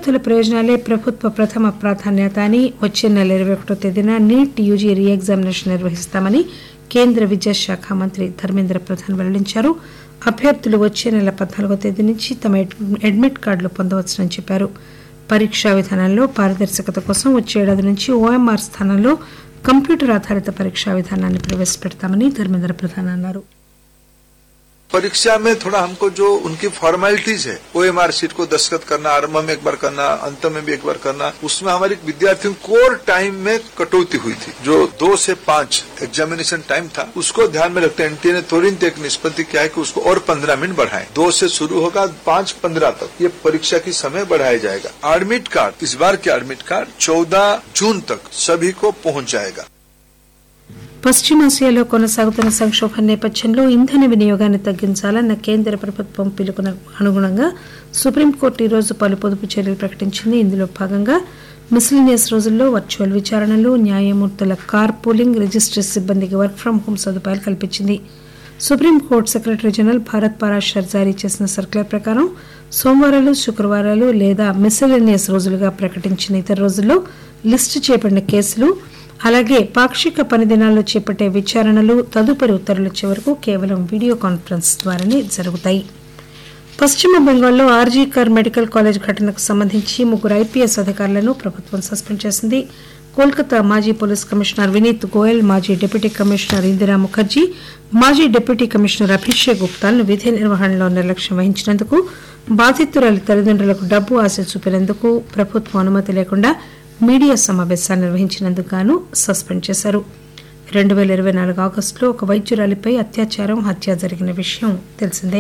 విద్యార్థుల ప్రయోజనాలే ప్రభుత్వ ప్రథమ ప్రాధాన్యత అని వచ్చే నెల ఇరవై ఒకటో తేదీన నీట్ యూజీ రీ ఎగ్జామినేషన్ నిర్వహిస్తామని కేంద్ర విద్యాశాఖ మంత్రి ధర్మేంద్ర ప్రధాన్ వెల్లడించారు అభ్యర్థులు వచ్చే నెల పద్నాలుగో తేదీ నుంచి తమ అడ్మిట్ కార్డులు పొందవచ్చునని చెప్పారు పరీక్షా విధానంలో పారదర్శకత కోసం వచ్చే ఏడాది నుంచి ఓఎంఆర్ స్థానంలో కంప్యూటర్ ఆధారిత పరీక్షా విధానాన్ని ప్రవేశపెడతామని ధర్మేంద్ర ప్రధాన్ అన్నారు परीक्षा में थोड़ा हमको जो उनकी फॉर्मेलिटीज है ओ एम आर सीट को दस्तखत करना आरंभ में एक बार करना अंत में भी एक बार करना उसमें हमारी विद्यार्थियों कोर टाइम में कटौती हुई थी जो दो से पांच एग्जामिनेशन टाइम था उसको ध्यान में रखते एनटीए ने तुरंत एक निष्पत्ति किया है कि उसको और पंद्रह मिनट बढ़ाएं दो से शुरू होगा पांच पंद्रह तक ये परीक्षा की समय बढ़ाया जाएगा एडमिट कार्ड इस बार के एडमिट कार्ड चौदह जून तक सभी को पहुंच जाएगा పశ్చిమాసియాలో కొనసాగుతున్న సంక్షోభం నేపథ్యంలో ఇంధన వినియోగాన్ని తగ్గించాలన్న కేంద్ర ప్రభుత్వం పిలుపున అనుగుణంగా సుప్రీంకోర్టు ఈ రోజు పలు పొదుపు చర్యలు ప్రకటించింది ఇందులో భాగంగా మిస్లినియస్ రోజుల్లో వర్చువల్ విచారణలు న్యాయమూర్తుల కార్ పూలింగ్ రిజిస్ట్రీ సిబ్బందికి వర్క్ ఫ్రం హోం సదుపాయాలు కల్పించింది supreme court secretary general Bharat Parashar జారీ చేసిన సర్క్యులర్ ప్రకారం సోమవారాలు శుక్రవారాలు లేదా మిసలేనియస్ రోజులుగా ప్రకటించిన ఇతర రోజుల్లో లిస్టు చేయబడిన కేసులు అలాగే పాక్షిక పని దినాల్లో చేపట్టే విచారణలు తదుపరి ఉత్తర్వులు వచ్చే వరకు కేవలం వీడియో కాన్ఫరెన్స్ ద్వారానే జరుగుతాయి పశ్చిమ బెంగాల్లో ఆర్జీ కర్ మెడికల్ కాలేజ్ ఘటనకు సంబంధించి ముగ్గురు ఐపీఎస్ అధికారులను ప్రభుత్వం సస్పెండ్ చేసింది కోల్కతా మాజీ పోలీస్ కమిషనర్ వినీత్ గోయల్ మాజీ డిప్యూటీ కమిషనర్ ఇందిరా ముఖర్జీ మాజీ డిప్యూటీ కమిషనర్ అభిషేక్ గుప్తాలను విధి నిర్వహణలో నిర్లక్ష్యం వహించినందుకు బాధితురాలి తల్లిదండ్రులకు డబ్బు ఆశ చూపినందుకు ప్రభుత్వం అనుమతి లేకుండా మీడియా సమావేశాన్ని నిర్వహించినందుకు గాను సస్పెండ్ చేశారు రెండు పేల ఇరవై నాలుగు ఆగస్టులో ఒక వైద్యురాలిపై అత్యాచారం హత్య జరిగిన విషయం తెలిసిందే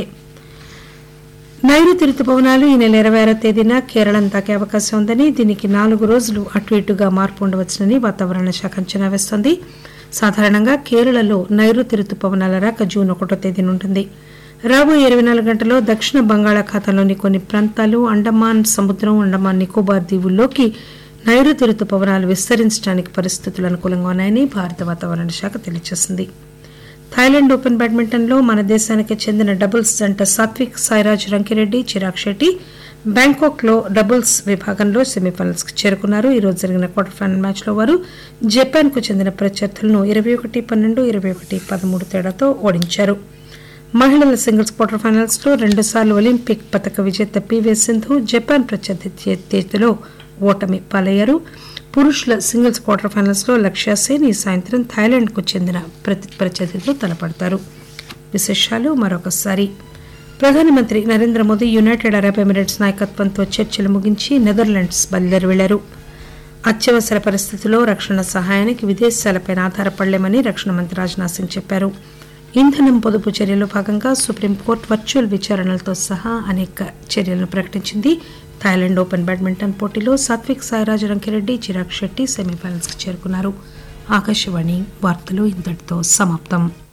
నైరుతి రుతుపవనాలు ఈ నెల ఇరవై ఆరో తేదీన కేరళం తాకే అవకాశం ఉందని దీనికి నాలుగు రోజులు అటు ఇటుగా మార్పు ఉండవచ్చునని వాతావరణ శాఖ అంచనా వేస్తోంది సాధారణంగా కేరళలో నైరుతి రుతుపవనాల రాక జూన్ ఒకటో తేదీన ఉంటుంది రాబోయే ఇరవై నాలుగు గంటల్లో దక్షిణ బంగాళాఖాతంలోని కొన్ని ప్రాంతాలు అండమాన్ సముద్రం అండమాన్ నికోబార్ దీవుల్లోకి నైరుతి రుతుపవనాలు విస్తరించడానికి పరిస్థితులు అనుకూలంగా ఉన్నాయని భారత వాతావరణ శాఖ తెలియజేసింది థాయిలాండ్ ఓపెన్ బ్యాడ్మింటన్ లో మన దేశానికి చెందిన డబుల్స్ జంట సాత్విక్ సాయిరాజ్ రంకిరెడ్డి చిరాగ్ శెట్టి బ్యాంకాక్ లో డబుల్స్ విభాగంలో సెమీఫైనల్స్ కు చేరుకున్నారు ఈ రోజు జరిగిన క్వార్టర్ ఫైనల్ మ్యాచ్ లో వారు జపాన్ కు చెందిన ప్రత్యర్థులను ఇరవై ఒకటి పన్నెండు ఇరవై ఒకటి పదమూడు తేడాతో ఓడించారు మహిళల సింగిల్స్ క్వార్టర్ ఫైనల్స్ లో రెండుసార్లు ఒలింపిక్ పథక విజేత పివి సింధు జపాన్ ప్రత్యర్థి చేతిలో ఓటమి పాలయ్యారు పురుషుల సింగిల్స్ క్వార్టర్ ఫైనల్స్ లో లక్ష్య సేన్ ఈ సాయంత్రం థాయిలాండ్ కు చెందిన ప్రతి ప్రత్యర్థితో తలపడతారు విశేషాలు మరొకసారి ప్రధానమంత్రి Narendra Modi United Arab Emirates నాయకత్వంతో చర్చలు ముగించి నెదర్లాండ్స్ బయలుదేరి వెళ్లారు అత్యవసర పరిస్థితుల్లో రక్షణ సహాయానికి విదేశాలపై ఆధారపడలేమని రక్షణ మంత్రి రాజ్నాథ్ సింగ్ చెప్పారు ఇంధనం పొదుపు చర్యలో భాగంగా సుప్రీంకోర్టు వర్చువల్ విచారణలతో సహా అనేక చర్యలను ప్రకటించింది థాయిలాండ్ ఓపెన్ బ్యాడ్మింటన్ పోటీలో సాత్విక్ సాయిరాజ్ రంకిరెడ్డి చిరాగ్ శెట్టి సెమీఫైనల్స్ కు చేరుకున్నారు ఆకాశవాణి వార్తలు ఇంతటితో సమాప్తం